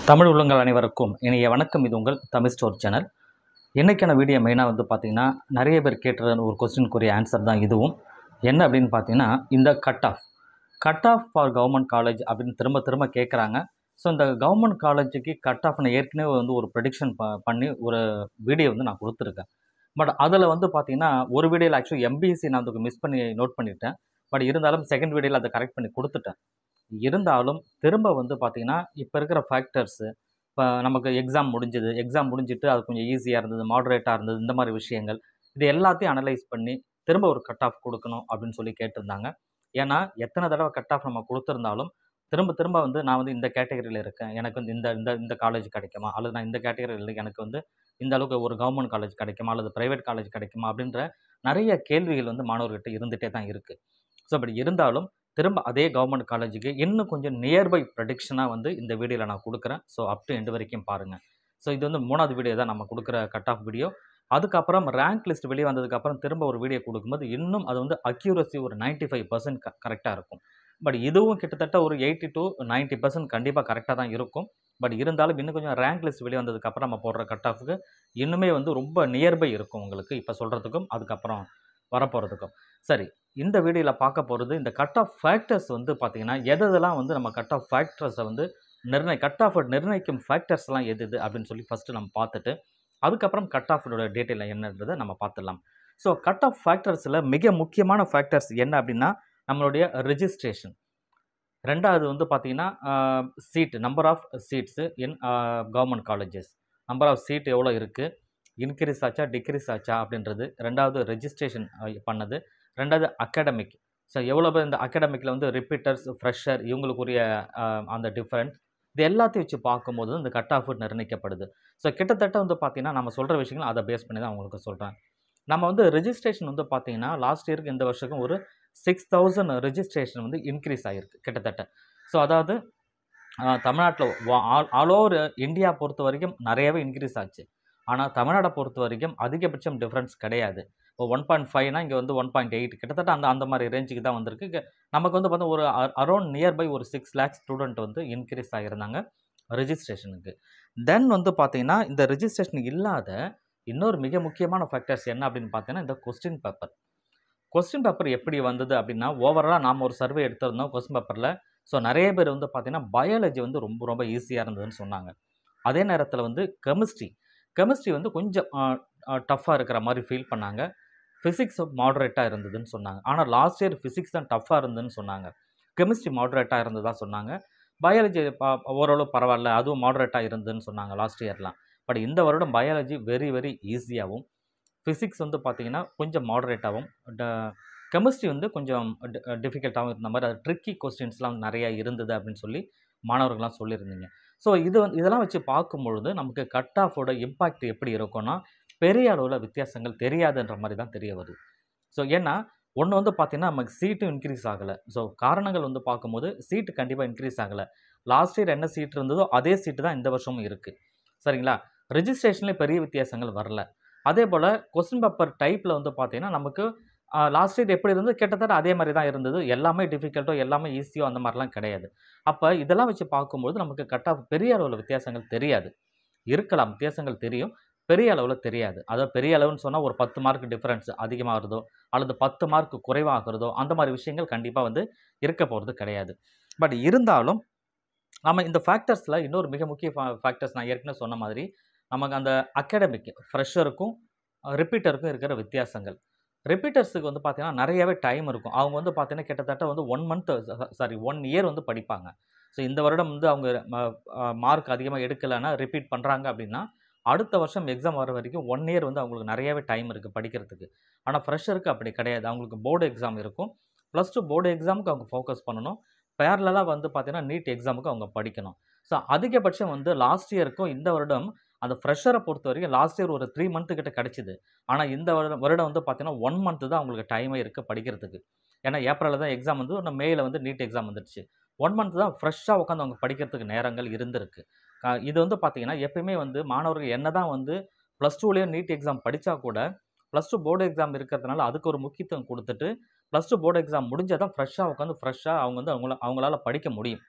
தமிழ் உள்ளங்கள் அனைவருக்கும் இனிய வணக்கம் இது உங்கள் தமிழ் ஸ்டோர் சேனல் இன்றைக்கான வீடியோ மெயினாக வந்து பார்த்திங்கன்னா நிறைய பேர் கேட்ட ஒரு கொஸ்டினுக்குரிய ஆன்சர் தான் இதுவும் என்ன அப்படின்னு பார்த்தீங்கன்னா இந்த cut off cut off for government college அப்படின்னு திரும்ப திரும்ப கேட்குறாங்க ஸோ இந்த கவர்மெண்ட் காலேஜுக்கு கட் ஆஃப் நான் ஏற்கனவே வந்து ஒரு ப்ரெடிக்ஷன் ப பண்ணி ஒரு வீடியோ வந்து நான் கொடுத்துருக்கேன் பட் அதில் வந்து பார்த்தீங்கன்னா ஒரு வீடியோவில் ஆக்சுவலி எம்பிஎஸ்சி நான் அதுக்கு மிஸ் பண்ணி நோட் பண்ணிட்டேன் பட் இருந்தாலும் செகண்ட் வீடியோவில் அதை கரெக்ட் பண்ணி கொடுத்துட்டேன் இருந்தாலும் திரும்ப வந்து பார்த்திங்கன்னா இப்போ இருக்கிற ஃபேக்டர்ஸு இப்போ நமக்கு எக்ஸாம் முடிஞ்சது எக்ஸாம் முடிஞ்சிட்டு அது கொஞ்சம் ஈஸியாக இருந்தது மாடரேட்டாக இருந்தது இந்த மாதிரி விஷயங்கள் இது எல்லாத்தையும் அனலைஸ் பண்ணி திரும்ப ஒரு கட் ஆஃப் கொடுக்கணும் அப்படின்னு சொல்லி கேட்டிருந்தாங்க ஏன்னா எத்தனை தடவை கட் ஆஃப் நம்ம கொடுத்துருந்தாலும் திரும்ப திரும்ப வந்து நான் வந்து இந்த கேட்டகரியில் இருக்கேன் எனக்கு வந்து இந்த இந்த இந்த காலேஜ் கிடைக்குமா அல்லது நான் இந்த கேட்டகரியில் எனக்கு வந்து இந்த அளவுக்கு ஒரு கவர்மெண்ட் காலேஜ் கிடைக்குமா அல்லது ப்ரைவேட் காலேஜ் கிடைக்குமா அப்படின்ற நிறைய கேள்விகள் வந்து மாணவர்கிட்ட இருந்துகிட்டே தான் இருக்குது ஸோ அப்படி இருந்தாலும் திரும்ப அதே கவர்மெண்ட் காலேஜுக்கு இன்னும் கொஞ்சம் நியர்பை ப்ரடிக்ஷனாக வந்து இந்த வீடியோவில் நான் கொடுக்குறேன் ஸோ அப் டு எண்டு வரைக்கும் பாருங்கள் ஸோ இது வந்து மூணாவது வீடியோ தான் நம்ம கொடுக்குற கட் ஆஃப் வீடியோ அதுக்கப்புறம் ரேங்க் லிஸ்ட் வெளியே வந்ததுக்கப்புறம் திரும்ப ஒரு வீடியோ கொடுக்கும்போது இன்னும் அது வந்து அக்யூரசி ஒரு 95% ஃபைவ் பர்சன்ட் கரெக்டாக இருக்கும் பட் இதுவும் கிட்டத்தட்ட ஒரு எயிட்டி டு 90% பர்சன்ட் கண்டிப்பாக கரெக்டாக தான் இருக்கும் பட் இருந்தாலும் இன்னும் கொஞ்சம் ரேங்க் லிஸ்ட் வெளியே வந்ததுக்கப்புறம் நம்ம போடுற கட் ஆஃபுக்கு இன்னுமே வந்து ரொம்ப நியர்பை இருக்கும் உங்களுக்கு இப்போ சொல்கிறதுக்கும் அதுக்கப்புறம் வரப்போகிறதுக்கும் சரி இந்த வீடியோவில் பார்க்க போகிறது இந்த கட் ஆஃப் ஃபேக்டர்ஸ் வந்து பார்த்திங்கன்னா எது எதெல்லாம் வந்து நம்ம கட் ஆஃப் ஃபேக்டர்ஸை வந்து நிர்ணய கட் ஆஃப் நிர்ணயிக்கும் ஃபேக்டர்ஸ்லாம் எது எது அப்படின்னு சொல்லி ஃபஸ்ட்டு நம்ம பார்த்துட்டு அதுக்கப்புறம் கட் ஆஃபோட டீட்டெயில் என்னன்றதை நம்ம பார்த்துடலாம் ஸோ கட் ஆஃப் ஃபேக்டர்ஸில் மிக முக்கியமான ஃபேக்டர்ஸ் என்ன அப்படின்னா நம்மளுடைய ரெஜிஸ்ட்ரேஷன் ரெண்டாவது வந்து பார்த்திங்கன்னா seat number of seats in government colleges number of seat எவ்வளோ இருக்குது இன்க்ரீஸ் ஆச்சா டிக்ரீஸ் ஆச்சா அப்படின்றது ரெண்டாவது ரெஜிஸ்ட்ரேஷன் பண்ணது ரெண்டாவது அகாடமிக் ஸோ எவ்வளோ பேர் இந்த அகாடமிக்கில் வந்து ரிப்பீட்டர்ஸ் ஃப்ரெஷர் இவங்களுக்குரிய அஹ், அந்த டிஃப்ரென்ஸ் இது எல்லாத்தையும் வச்சு பார்க்கும்போது இந்த கட் ஆஃப் நிர்ணயிக்கப்படுது ஸோ கிட்டத்தட்ட வந்து பார்த்திங்கன்னா நம்ம சொல்கிற விஷயங்கள் அதை பேஸ் பண்ணி தான் உங்களுக்கு சொல்கிறேன் நம்ம வந்து ரெஜிஸ்ட்ரேஷன் வந்து பார்த்திங்கன்னா லாஸ்ட் இயருக்கு இந்த வருஷக்கும் ஒரு சிக்ஸ் தௌசண்ட் ரெஜிஸ்ட்ரேஷன் வந்து இன்க்ரீஸ் ஆகிருக்கு கிட்டத்தட்ட ஸோ அதாவது தமிழ்நாட்டில் ஆல் ஆல் ஓவர் இந்தியா பொறுத்த வரைக்கும் நிறையவே இன்க்ரீஸ் ஆச்சு ஆனால் தமிழ்நாடை பொறுத்த வரைக்கும் அதிகபட்சம் டிஃப்ரென்ஸ் கிடையாது இப்போ ஒன் பாயிண்ட் ஃபைவ்னா இங்கே வந்து ஒன் பாயிண்ட் எயிட் கிட்டத்தட்ட அந்த அந்த மாதிரி ரேஞ்சுக்கு தான் வந்திருக்கு இங்க நமக்கு வந்து பார்த்தா ஒரு அரௌண்ட் நியர்பை ஒரு சிக்ஸ் லேக்ஸ் ஸ்டூடெண்ட் வந்து இன்க்ரீஸ் ஆகியிருந்தாங்க ரெஜிஸ்ட்ரேஷனுக்கு தென் வந்து பார்த்தீங்கன்னா இந்த ரெஜிஸ்ட்ரேஷன் இல்லாத இன்னொரு மிக முக்கியமான ஃபேக்டர்ஸ் என்ன அப்படின்னு பார்த்தீங்கன்னா இந்த கொஸ்டின் பேப்பர் கொஸ்டின் பேப்பர் எப்படி வந்தது அப்படின்னா ஓவராலாக நாம் ஒரு சர்வே எடுத்திருந்தோம் கொஸ்டின் பேப்பரில் ஸோ நிறைய பேர் வந்து பார்த்தீங்கன்னா பயாலஜி வந்து ரொம்ப ரொம்ப ஈஸியாக இருந்ததுன்னு சொன்னாங்க அதே நேரத்தில் வந்து கெமிஸ்ட்ரி கெமிஸ்ட்ரி வந்து கொஞ்சம் டஃப்பாக இருக்கிற மாதிரி ஃபீல் பண்ணாங்க ஃபிசிக்ஸ் மாடரேட்டாக இருந்ததுன்னு சொன்னாங்க ஆனால் லாஸ்ட் இயர் ஃபிசிக்ஸ் தான் டஃப்பாக இருந்ததுன்னு சொன்னாங்க கெமிஸ்ட்ரி மாடரேட்டாக இருந்ததா சொன்னாங்க பயாலஜி ஓரளவு பரவாயில்ல அதுவும் மாடரேட்டாக இருந்ததுன்னு சொன்னாங்க லாஸ்ட் இயர்லாம் பட் இந்த வருடம் பயாலஜி வெரி வெரி ஈஸியாகவும் ஃபிசிக்ஸ் வந்து பார்த்திங்கன்னா கொஞ்சம் மாடரேட்டாகவும் கெமிஸ்ட்ரி வந்து கொஞ்சம் டிஃபிகல்ட்டாகவும் இருந்த மாதிரி அது ட்ரிக்கி கொஸ்டின்ஸ்லாம் நிறையா இருந்தது அப்படின்னு சொல்லி மாணவர்கள்லாம் சொல்லியிருந்தீங்க ஸோ இது வந்து இதெல்லாம் வச்சு பார்க்கும்பொழுது நமக்கு கட் ஆஃபோட இம்பாக்ட் எப்படி இருக்கும்னா பெரிய அளவில் வித்தியாசங்கள் தெரியாதுன்ற மாதிரி தான் தெரிய வருது ஸோ ஏன்னா ஒன்று வந்து பார்த்திங்கன்னா நமக்கு சீட்டும் இன்க்ரீஸ் ஆகலை ஸோ காரணங்கள் வந்து பார்க்கும்போது சீட்டு கண்டிப்பாக இன்க்ரீஸ் ஆகலை லாஸ்ட் இயர் என்ன சீட் இருந்ததோ அதே சீட்டு தான் இந்த வருஷமும் இருக்குது சரிங்களா ரெஜிஸ்ட்ரேஷன்லேயே பெரிய வித்தியாசங்கள் வரல அதே போல் கொஸ்டின் பேப்பர் டைப்பில் வந்து பார்த்திங்கன்னா நமக்கு லாஸ்ட் இயர் எப்படி இருந்தது கிட்டத்தட்ட அதே மாதிரி தான் இருந்தது எல்லாமே டிஃபிகல்ட்டோ எல்லாமே ஈஸியோ அந்த மாதிரிலாம் கிடையாது அப்போ இதெல்லாம் வச்சு பார்க்கும்போது நமக்கு கட் ஆஃப் பெரிய அளவில் வித்தியாசங்கள் தெரியாது இருக்கலாம் வித்தியாசங்கள் தெரியும் பெரிய அளவில் தெரியாது அதாவது பெரிய அளவுன்னு சொன்னால் ஒரு பத்து மார்க் டிஃப்ரென்ஸ் அதிகமாகிறதோ அல்லது பத்து மார்க் குறைவாகிறதோ அந்த மாதிரி விஷயங்கள் கண்டிப்பாக வந்து இருக்க போகிறது கிடையாது பட் இருந்தாலும் நம்ம இந்த ஃபேக்டர்ஸில் இன்னொரு மிக முக்கிய ஃபேக்டர்ஸ் நான் ஏற்கனவே சொன்ன மாதிரி நமக்கு அந்த அகாடமிக் ஃப்ரெஷருக்கும் ரிப்பீட்டருக்கும் இருக்கிற வித்தியாசங்கள் ரிப்பீட்டர்ஸுக்கு வந்து பார்த்தீங்கன்னா நிறையவே டைம் இருக்கும் அவங்க வந்து பார்த்தீங்கன்னா கிட்டத்தட்ட வந்து one month sorry one year வந்து படிப்பாங்க ஸோ இந்த வருடம் வந்து அவங்க மார்க் அதிகமாக எடுக்கலைன்னா ரிப்பீட் பண்ணுறாங்க அப்படின்னா அடுத்த வருஷம் எக்ஸாம் வர வரைக்கும் ஒன் இயர் வந்து அவங்களுக்கு நிறையவே டைம் இருக்குது படிக்கிறதுக்கு ஆனால் ஃப்ரெஷருக்கு அப்படி கிடையாது அவங்களுக்கு போர்டு எக்ஸாம் இருக்கும் ப்ளஸ் டூ போர்டு எக்ஸாமுக்கு அவங்க ஃபோக்கஸ் பண்ணணும் பேரலாக வந்து பார்த்தீங்கன்னா நீட் எக்ஸாமுக்கு அவங்க படிக்கணும் ஸோ அதிகபட்சம் வந்து லாஸ்ட் இயருக்கும் இந்த வருடம் அந்த ஃப்ரெஷரை பொறுத்த வரைக்கும் லாஸ்ட் இயர் ஒரு த்ரீ மந்த்து கிட்ட கிடச்சிது ஆனால் இந்த வருடம் வருடம் வந்து பார்த்தீங்கன்னா ஒன் மந்த்து தான் அவங்களுக்கு டைமே இருக்குது படிக்கிறதுக்கு ஏன்னா ஏப்ரலில் தான் எக்ஸாம் வந்து ஒன்று மேயில் வந்து நீட் எக்ஸாம் வந்துடுச்சு ஒன் மந்த் தான் ஃப்ரெஷ்ஷாக உட்காந்து அவங்க படிக்கிறதுக்கு நேரங்கள் இருந்திருக்கு க- இது வந்து பார்த்தீங்கன்னா எப்பயுமே வந்து மாணவர்கள் என்ன தான் வந்து ப்ளஸ் டூலேயே நீட் எக்ஸாம் படித்தா கூட ப்ளஸ் டூ போர்டு எக்ஸாம் இருக்கிறதுனால அதுக்கு ஒரு முக்கியத்துவம் கொடுத்துட்டு ப்ளஸ் டூ போர்டு எக்ஸாம் முடிஞ்சால் தான் ஃப்ரெஷ்ஷாக உட்காந்து ஃப்ரெஷ்ஷாக அவங்க வந்து அவங்கள அவங்களால படிக்க முடியும்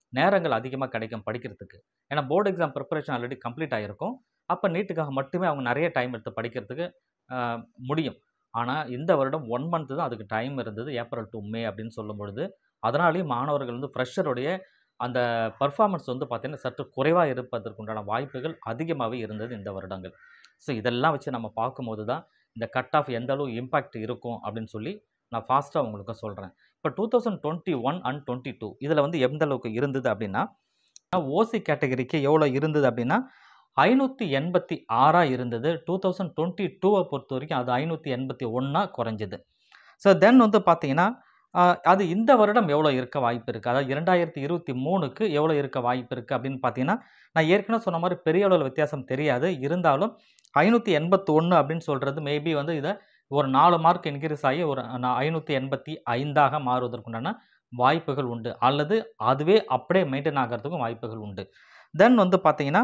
நேரங்கள் அதிகமாக கிடைக்கும் படிக்கிறதுக்கு ஏன்னா board exam preparation already complete ஆகிருக்கும் அப்போ நீட்டுக்காக மட்டுமே அவங்க நிறைய டைம் எடுத்து படிக்கிறதுக்கு ஆஹ், முடியும் ஆனால் இந்த வருடம் ஒன் மந்த் தான் அதுக்கு டைம் இருந்தது ஏப்ரல் டு மே அப்படின்னு சொல்லும் பொழுது அதனாலேயும் மாணவர்கள் வந்து ஃப்ரெஷருடைய அந்த பர்ஃபார்மன்ஸ் வந்து பார்த்திங்கன்னா சற்று குறைவாக இருப்பதற்குண்டான வாய்ப்புகள் அதிகமாகவே இருந்தது இந்த வருடங்கள் ஸோ இதெல்லாம் வச்சு நம்ம பார்க்கும்போது தான் இந்த கட் ஆஃப் எந்த அளவு இம்பாக்ட் இருக்கும் அப்படின்னு சொல்லி நான் ஃபாஸ்ட்டாக உங்களுக்கு சொல்கிறேன் இப்போ two thousand twenty one and twenty two இதில் வந்து எந்த அளவுக்கு இருந்தது அப்படின்னா ஓசி கேட்டகரிக்கு எவ்வளோ இருந்தது அப்படின்னா ஐநூற்றி எண்பத்தி ஆறாக இருந்தது டூ தௌசண்ட் டுவெண்ட்டி டூவை பொறுத்த வரைக்கும் அது ஐநூற்றி எண்பத்தி ஒன்றா குறைஞ்சது ஸோ தென் வந்து பார்த்தீங்கன்னா ஆஹ், அது இந்த வருடம் எவ்வளோ இருக்க வாய்ப்பு இருக்குது அதாவது இரண்டாயிரத்தி இருபத்தி மூணுக்கு எவ்வளோ இருக்க வாய்ப்பு இருக்குது அப்படின்னு பார்த்தீங்கன்னா நான் ஏற்கனவே சொன்ன மாதிரி பெரிய அளவில் வித்தியாசம் தெரியாது இருந்தாலும் ஐநூற்றி எண்பத்தி ஒன்று அப்படின்னு சொல்கிறது மேபி வந்து இதை ஒரு நாலு மார்க் இன்க்ரீஸ் ஆகி ஒரு ஐநூற்றி எண்பத்தி ஐந்தாக மாறுவதற்குண்டான வாய்ப்புகள் உண்டு அல்லது அதுவே அப்படியே மெயின்டைன் ஆகிறதுக்கும் வாய்ப்புகள் உண்டு தென் வந்து பார்த்தீங்கன்னா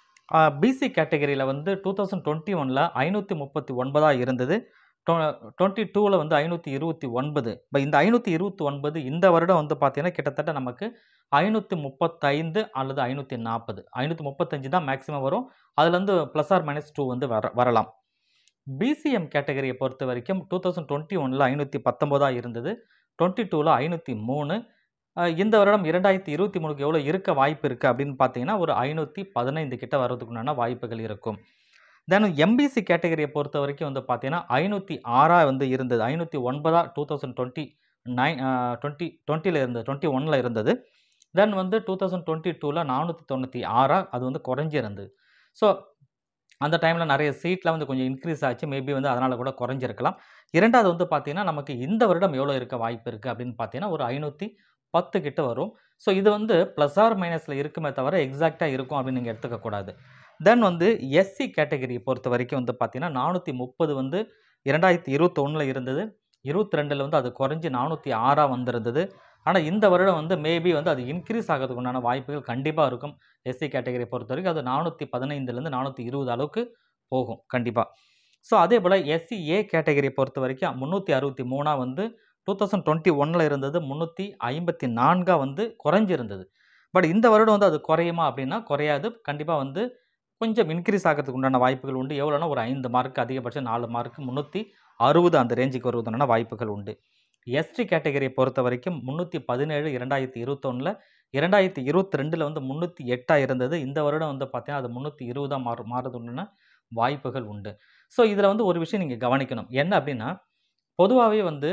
பிசி கேட்டகரியில் வந்து டூ தௌசண்ட் டுவெண்ட்டி ஒனில் ஐநூற்றி முப்பத்தி ஒன்பதாக இருந்தது டுவெண்ட்டி டூவில் வந்து ஐநூற்றி இருபத்தி ஒன்பது இப்போ இந்த ஐநூற்றி இருபத்தி ஒன்பது இந்த வருடம் வந்து பார்த்தீங்கன்னா கிட்டத்தட்ட நமக்கு ஐநூற்றி முப்பத்தைந்து அல்லது ஐநூற்றி நாற்பது ஐநூற்றி முப்பத்தஞ்சு தான் மேக்ஸிமம் வரும் அதுலேருந்து ப்ளஸ் ஆர் மைனஸ் டூ வந்து வர வரலாம் பிசிஎம் கேட்டகரியை பொறுத்த வரைக்கும் டூ தௌசண்ட் டுவெண்ட்டி ஒனில் ஐநூற்றி பத்தொம்போதாக இருந்தது டுவெண்ட்டி டூவில் ஐநூற்றி மூணு அஹ் இந்த வருடம் இரண்டாயிரத்தி இருபத்தி மூணுக்கு எவ்வளோ இருக்க வாய்ப்பு இருக்குது அப்படின்னு பார்த்தீங்கன்னா ஒரு ஐநூற்றி பதினைந்து கிட்ட வர்றதுக்குண்டான வாய்ப்புகள் இருக்கும் தென் எம்பிசி கேட்டகரியை பொறுத்த வரைக்கும் வந்து பார்த்தீங்கன்னா ஐநூற்றி ஆறாக வந்து இருந்தது ஐநூற்றி ஒன்பதா two thousand twenty nine twenty டுவெண்ட்டியில் இருந்தது டுவெண்ட்டி ஒனில் இருந்தது தென் வந்து டூ தௌசண்ட் டுவெண்ட்டி டூவில் நானூற்றி தொண்ணூற்றி ஆறாக அது வந்து குறைஞ்சிருந்தது ஸோ அந்த டைமில் நிறைய சீட்லாம் வந்து கொஞ்சம் இன்க்ரீஸ் ஆச்சு மேபி வந்து அதனால் கூட குறைஞ்சிருக்கலாம் இரண்டாவது வந்து பார்த்தீங்கன்னா நமக்கு இந்த வருடம் எவ்வளோ இருக்க வாய்ப்பு இருக்குது அப்படின்னு பார்த்தீங்கன்னா ஒரு ஐநூற்றி பத்து கிட்ட வரும் ஸோ இது வந்து ப்ளஸ் ஆர் மைனஸில் இருக்குமே தவிர எக்ஸாக்டாக இருக்கும் அப்படின்னு நீங்கள் எடுத்துக்கக்கூடாது தென் வந்து எஸ்சி கேட்டகரி பொறுத்த வரைக்கும் வந்து பார்த்தீங்கன்னா நானூற்றி முப்பது வந்து இரண்டாயிரத்தி இருபத்தொன்னில் இருந்தது இருபத்தி ரெண்டில் வந்து அது குறைஞ்சி நானூற்றி ஆறாக வந்திருந்தது ஆனால் இந்த வருடம் வந்து மேபி வந்து அது இன்க்ரீஸ் ஆகிறதுக்கு உண்டான வாய்ப்புகள் கண்டிப்பாக இருக்கும் எஸ்சி கேட்டகரி பொறுத்த வரைக்கும் அது நானூற்றி பதினைந்துலேருந்து நானூற்றி இருபது அளவுக்கு போகும் கண்டிப்பாக ஸோ அதே போல் எஸ்சி ஏ கேட்டகரியை பொறுத்த வரைக்கும் முந்நூற்றி அறுபத்தி மூணாக வந்து டூ தௌசண்ட் டுவெண்ட்டி ஒனில் இருந்தது முந்நூற்றி ஐம்பத்தி நான்காக வந்து குறைஞ்சிருந்தது பட் இந்த வருடம் வந்து அது குறையுமா அப்படின்னா குறையாது கண்டிப்பாக வந்து கொஞ்சம் இன்க்ரீஸ் ஆகிறதுக்கு உண்டான வாய்ப்புகள் உண்டு எவ்வளோனா ஒரு ஐந்து மார்க் அதிகபட்சம் நாலு மார்க் முந்நூற்றி அறுபது அந்த ரேஞ்சுக்கு வருவதற்கான வாய்ப்புகள் உண்டு எஸ்டி கேட்டகரியை பொறுத்த வரைக்கும் முந்நூற்றி பதினேழு இரண்டாயிரத்தி இருபத்தொன்னில் இரண்டாயிரத்தி இருபத்தி ரெண்டில் வந்து முந்நூற்றி எட்டாக இருந்தது இந்த வருடம் வந்து பார்த்தீங்கன்னா அது முந்நூற்றி இருபதாக மாறு மாறுறதுன்னு வாய்ப்புகள் உண்டு ஸோ இதில் வந்து ஒரு விஷயம் நீங்கள் கவனிக்கணும் என்ன அப்படின்னா பொதுவாகவே வந்து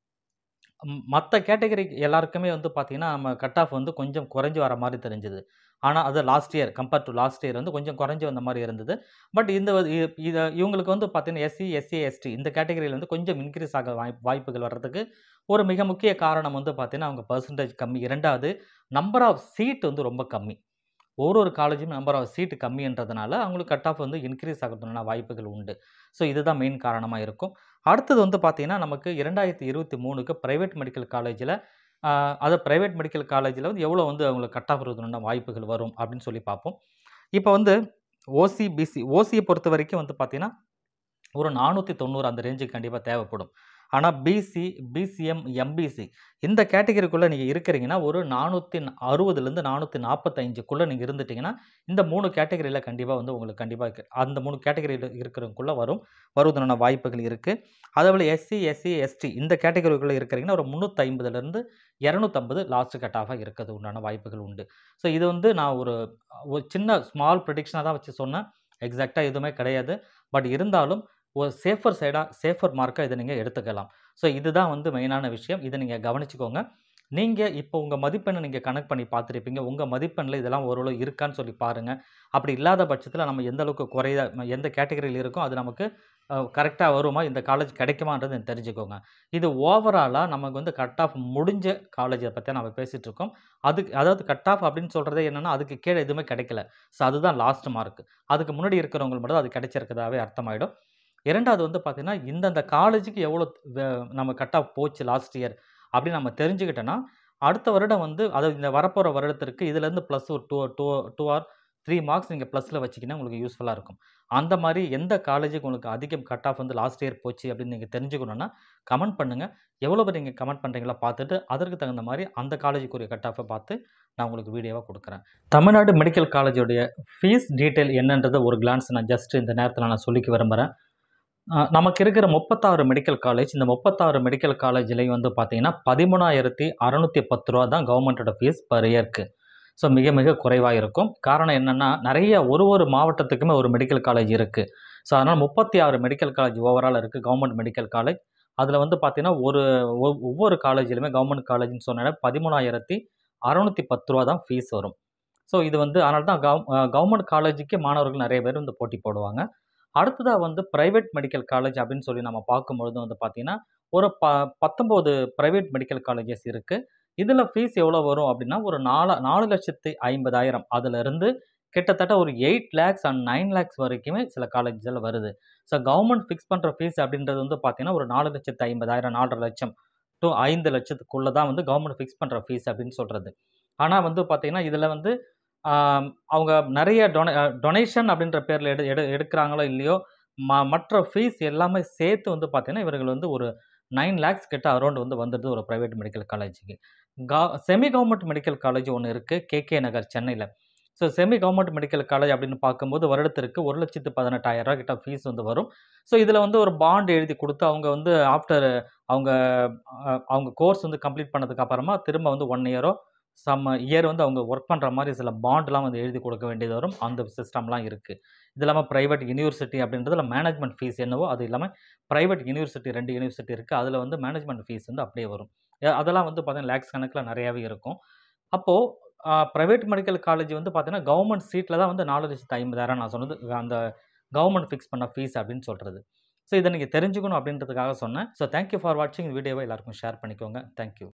மற்ற கேட்டகரி எல்லாருக்குமே வந்து பார்த்தீங்கன்னா நம்ம கட் ஆஃப் வந்து கொஞ்சம் குறைஞ்சி வர மாதிரி தெரிஞ்சுது ஆனால் அது last year compare to last year வந்து கொஞ்சம் குறைஞ்சி வந்த மாதிரி இருந்தது பட் இந்த வ- இ- இத இவங்களுக்கு வந்து பார்த்தீங்கன்னா எஸ்சி எஸ்சி எஸ்டி இந்த கேட்டகரியில் வந்து கொஞ்சம் இன்க்ரீஸ் ஆக வாய்ப் வாய்ப்புகள் வர்றதுக்கு ஒரு மிக முக்கிய காரணம் வந்து பார்த்தீங்கன்னா அவங்க பர்சன்டேஜ் கம்மி இரண்டாவது நம்பர் ஆஃப் சீட் வந்து ரொம்ப கம்மி ஒரு ஒரு காலேஜும் நம்பர் ஆஃப் சீட்டு கம்மின்றதுனால அவங்களுக்கு கட் ஆஃப் வந்து இன்க்ரீஸ் ஆகிறதுனால வாய்ப்புகள் உண்டு ஸோ இதுதான் மெயின் காரணமாக இருக்கும் அடுத்தது வந்து பார்த்தீங்கன்னா நமக்கு இரண்டாயிரத்தி இருபத்தி மூணுக்கு ப்ரைவேட் மெடிக்கல் காலேஜில் அது ப்ரைவேட் மெடிக்கல் காலேஜில் வந்து எவ்வளோ வந்து அவங்களுக்கு கட் ஆஃப் இருக்கிறதுனால வாய்ப்புகள் வரும் அப்படின்னு சொல்லி பார்ப்போம் இப்போ வந்து ஓசி பிசி ஓசியை பொறுத்த வரைக்கும் வந்து பார்த்தீங்கன்னா ஒரு நானூற்றி தொண்ணூறு அந்த ரேஞ்சுக்கு கண்டிப்பாக தேவைப்படும் ஆனால் பிசி பிசிஎம் எம்பிசி இந்த கேட்டகரிக்குள்ளே நீங்கள் இருக்கிறீங்கன்னா ஒரு நானூற்றி அறுபதுலேருந்து நானூற்றி நாற்பத்தஞ்சுக்குள்ளே நீங்கள் இருந்துட்டிங்கன்னா இந்த மூணு கேட்டகரியில் கண்டிப்பாக வந்து உங்களுக்கு கண்டிப்பாக அந்த மூணு கேட்டகரியில் இருக்கிறவங்களுக்குள்ளே வரும் வருவதற்கான வாய்ப்புகள் இருக்குது அதேபோல் எஸ்சி எஸ்சி எஸ்டி இந்த கேட்டகரிக்குள்ளே இருக்கிறீங்கன்னா ஒரு முந்நூற்றி ஐம்பதுலேருந்து இரநூத்தம்பது லாஸ்ட் கட் ஆஃபாக இருக்கிறது உண்டான வாய்ப்புகள் உண்டு ஸோ இது வந்து நான் ஒரு ஒரு சின்ன ஸ்மால் ப்ரிடிக்ஷனாக தான் வச்சு சொன்னேன் எக்ஸாக்டாக எதுவுமே கிடையாது பட் இருந்தாலும் ஒரு சேஃபர் சைடாக சேஃபர் மார்க்காக இதை நீங்கள் எடுத்துக்கலாம் ஸோ இதுதான் வந்து மெயினான விஷயம் இதை நீங்கள் கவனிச்சுக்கோங்க நீங்கள் இப்போ உங்கள் மதிப்பெண்ணை நீங்கள் கனெக்ட் பண்ணி பார்த்துருப்பீங்க உங்கள் மதிப்பெண்ணில் இதெல்லாம் ஓரளவு இருக்கான்னு சொல்லி பாருங்கள் அப்படி இல்லாத பட்சத்தில் நம்ம எந்த அளவுக்கு குறைய எந்த கேட்டகரியில் இருக்கோ அது நமக்கு கரெக்டாக வருமா இந்த காலேஜ் கிடைக்குமான்றது தெரிஞ்சுக்கோங்க இது ஓவராலாக நமக்கு வந்து கட் ஆஃப் முடிஞ்ச காலேஜை பற்றி நம்ம பேசிகிட்டு இருக்கோம் அதுக்கு அதாவது கட் ஆஃப் அப்படின்னு சொல்கிறதே என்னென்னா அதுக்கு கீழே எதுவுமே கிடைக்கல ஸோ அதுதான் லாஸ்ட் மார்க் அதுக்கு முன்னாடி இருக்கிறவங்க மட்டும் அது கிடைச்சிருக்கதாவே அர்த்தமாயிடும் இரண்டாவது வந்து பார்த்திங்கன்னா இந்தந்த காலேஜுக்கு எவ்வளோ வே- நம்ம கட் ஆஃப் போச்சு லாஸ்ட் இயர் அப்படின்னு நம்ம தெரிஞ்சுக்கிட்டோன்னா அடுத்த வருடம் வந்து அதாவது இந்த வரப்போகிற வருடத்திற்கு இதுலேருந்து ப்ளஸ் ஒரு two two two or three marks நீங்கள் ப்ளஸில் வச்சிங்கன்னா உங்களுக்கு யூஸ்ஃபுல்லாக இருக்கும் அந்த மாதிரி எந்த காலேஜுக்கு உங்களுக்கு அதிகம் கட் ஆஃப் வந்து லாஸ்ட் இயர் போச்சு அப்படின்னு நீங்கள் தெரிஞ்சுக்கணுன்னா கமெண்ட் பண்ணுங்கள் எவ்வளோ பேர் நீங்கள் கமெண்ட் பண்ணுறீங்களா பார்த்துட்டு அதற்கு தகுந்த மாதிரி அந்த காலேஜுக்குரிய கட் ஆஃபை பார்த்து நான் உங்களுக்கு வீடியோவாக கொடுக்குறேன் தமிழ்நாடு மெடிக்கல் காலேஜோடைய ஃபீஸ் டீட்டெயில் என்னன்றதை ஒரு கிளான்ஸ் நான் ஜஸ்ட் இந்த நேரத்தில் நான் சொல்லிக்க விரும்புகிறேன் அஹ் நமக்கு இருக்கிற முப்பத்தாறு மெடிக்கல் காலேஜ் இந்த முப்பத்தாறு மெடிக்கல் காலேஜ்லேயும் வந்து பார்த்தீங்கன்னா பதிமூணாயிரத்தி அறநூற்றி பத்து ரூபா தான் கவர்மெண்ட்டோட ஃபீஸ் பர் இயர்க்கு ஸோ மிக மிக குறைவாக இருக்கும் காரணம் என்னென்னா நிறைய ஒரு ஒரு மாவட்டத்துக்குமே ஒரு மெடிக்கல் காலேஜ் இருக்குது ஸோ அதனால் முப்பத்தி ஆறு மெடிக்கல் காலேஜ் ஓவரால் இருக்குது கவர்மெண்ட் மெடிக்கல் காலேஜ் அதில் வந்து பார்த்தீங்கன்னா ஒரு ஒ- ஒவ்வொரு காலேஜிலுமே கவர்மெண்ட் காலேஜ்னு சொன்னா பதிமூணாயிரத்தி அறநூற்றி பத்து ரூபா தான் ஃபீஸ் வரும் ஸோ இது வந்து அதனால தான் கவ் கவர்மெண்ட் காலேஜுக்கு மாணவர்கள் நிறைய பேர் வந்து போட்டி போடுவாங்க அடுத்ததாக வந்து ப்ரைவேட் மெடிக்கல் காலேஜ் அப்படின்னு சொல்லி நம்ம பார்க்கும்பொழுது வந்து பார்த்தீங்கன்னா ஒரு ப பத்தொம்போது ப்ரைவேட் மெடிக்கல் காலேஜஸ் இருக்குது இதில் ஃபீஸ் எவ்வளோ வரும் அப்படின்னா ஒரு நாலு நாலு லட்சத்து ஐம்பதாயிரம் அதிலிருந்து கிட்டத்தட்ட ஒரு eight lakhs and nine lakhs வரைக்குமே சில காலேஜில் வருது ஸோ கவர்மெண்ட் ஃபிக்ஸ் பண்ணுற ஃபீஸ் அப்படின்றது வந்து பார்த்தீங்கன்னா ஒரு நாலு லட்சத்து ஐம்பதாயிரம் நாலரை லட்சம் டு ஐந்து லட்சத்துக்குள்ளே தான் வந்து கவர்மெண்ட் ஃபிக்ஸ் பண்ணுற ஃபீஸ் அப்படின்னு சொல்கிறது ஆனால் வந்து பார்த்தீங்கன்னா இதில் வந்து ஆம், அவங்க நிறைய டொனே டொனேஷன் அப்படின்ற பேரில் எடு எடு எடுக்கிறாங்களோ இல்லையோ ம மற்ற ஃபீஸ் எல்லாமே சேர்த்து வந்து பார்த்தீங்கன்னா இவர்கள் வந்து ஒரு நைன் லேக்ஸ் கிட்ட அரௌண்ட் வந்து வந்துடுது ஒரு ப்ரைவேட் மெடிக்கல் காலேஜுக்கு கா செமி கவர்மெண்ட் மெடிக்கல் காலேஜ் ஒன்று இருக்குது கேகே நகர் சென்னையில் so semi government medical college அப்படின்னு பார்க்கும்போது வருடத்திற்கு ஒரு லட்சத்து பதினெட்டாயிரம் ரூபா கிட்ட ஃபீஸ் வந்து வரும் ஸோ இதில் வந்து ஒரு பாண்ட் எழுதி கொடுத்து அவங்க வந்து ஆஃப்டர் அவங்க அஹ், அவங்க கோர்ஸ் வந்து கம்ப்ளீட் பண்ணதுக்கு அப்புறமா திரும்ப வந்து ஒன் இயரோ சம் இயர் வந்து அவங்க ஒர்க் பண்ணுற மாதிரி சில பாண்ட்லாம் வந்து எழுதி கொடுக்க வேண்டியது வரும் அந்த சிஸ்டம்லாம் இருக்குது இது இல்லாமல் ப்ரைவேட் யூனிவர்சிட்டி அப்படின்றதுல மேனேஜ்மெண்ட் ஃபீஸ் என்னவோ அது இல்லாமல் ப்ரைவேட் யூனிவர்சிட்டி ரெண்டு யூனிவர்சிட்டி இருக்குது அதில் வந்து மேனேஜ்மெண்ட் ஃபீஸ் வந்து அப்படியே வரும் அஹ் அதெல்லாம் வந்து பார்த்தீங்கன்னா லேக்ஸ் கணக்கில் நிறையாவே இருக்கும் அப்போது ப்ரைவேட் மெடிக்கல் காலேஜ் வந்து பார்த்தீங்கன்னா கவர்மெண்ட் சீட்டில் தான் வந்து நாலு லட்சத்து ஐம்பதாயிரம் நான் சொன்னது அந்த கவர்மெண்ட் ஃபிக்ஸ் பண்ண ஃபீஸ் அப்படின்னு சொல்கிறது ஸோ இதை நீங்கள் தெரிஞ்சுக்கணும் அப்படின்றதுக்காக சொன்னேன் ஸோ தேங்க்யூ ஃபார் வாட்சிங் இந்த வீடியோவை எல்லாருக்கும் ஷேர் பண்ணிக்கோங்க தேங்க்யூ